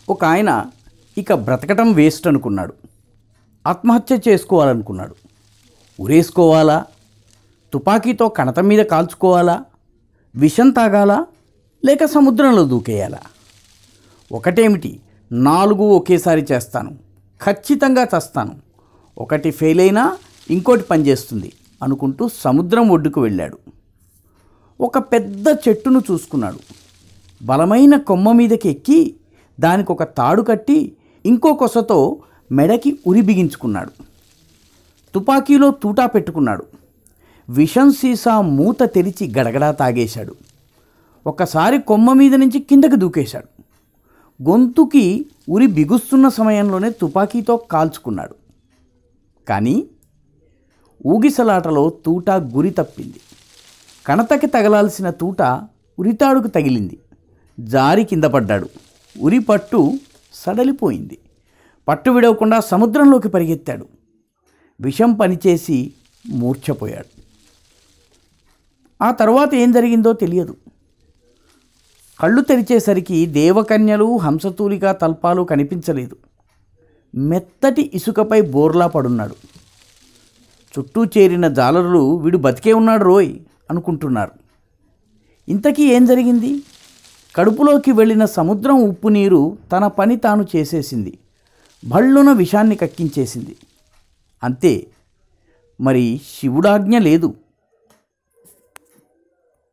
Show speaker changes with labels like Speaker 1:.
Speaker 1: ఒక ఆయన ఇక బ్రతకటం వేస్ట్ అనుకున్నాడు ఆత్మహత్య చేసుకోవాలనుకున్నాడు ఉరేసుకోవాలా తుపాకీతో కణత మీద కాల్చుకోవాలా విషం తాగాలా లేక సముద్రంలో దూకేయాలా ఒకటేమిటి నాలుగు ఒకేసారి చేస్తాను ఖచ్చితంగా చస్తాను ఒకటి ఫెయిల్ అయినా ఇంకోటి పనిచేస్తుంది అనుకుంటూ సముద్రం ఒడ్డుకు వెళ్ళాడు ఒక పెద్ద చెట్టును చూసుకున్నాడు బలమైన కొమ్మ మీదకి ఎక్కి దానికి ఒక తాడు కట్టి ఇంకో కొసతో మెడకి ఉరి బిగించుకున్నాడు తుపాకీలో తూటా పెట్టుకున్నాడు విషం సీసా మూత తెరిచి గడగడా తాగేశాడు ఒకసారి కొమ్మ మీద నుంచి కిందకి దూకేశాడు గొంతుకి ఉరి బిగుస్తున్న సమయంలోనే తుపాకీతో కాల్చుకున్నాడు కానీ ఊగిసలాటలో తూట గురి తప్పింది కణతకి తగలాల్సిన తూట ఉరితాడుకు తగిలింది జారి కింద పడ్డాడు ఉరి పట్టు సడలిపోయింది పట్టు విడవకుండా సముద్రంలోకి పరిగెత్తాడు విషం పనిచేసి మూర్ఛపోయాడు ఆ తర్వాత ఏం జరిగిందో తెలియదు కళ్ళు తెరిచేసరికి దేవకన్యలు హంసతూలిక తల్పాలు కనిపించలేదు మెత్తటి ఇసుకపై బోర్లా పడున్నాడు చుట్టూ చేరిన జాలరులు వీడు బతికే ఉన్నాడు రోయ్ అనుకుంటున్నారు ఇంతకీ ఏం జరిగింది కడుపులోకి వెళ్ళిన సముద్రం ఉప్పు నీరు తన పని తాను చేసేసింది భళ్ళున విషాన్ని కక్కించేసింది అంతే మరి శివుడాజ్ఞ లేదు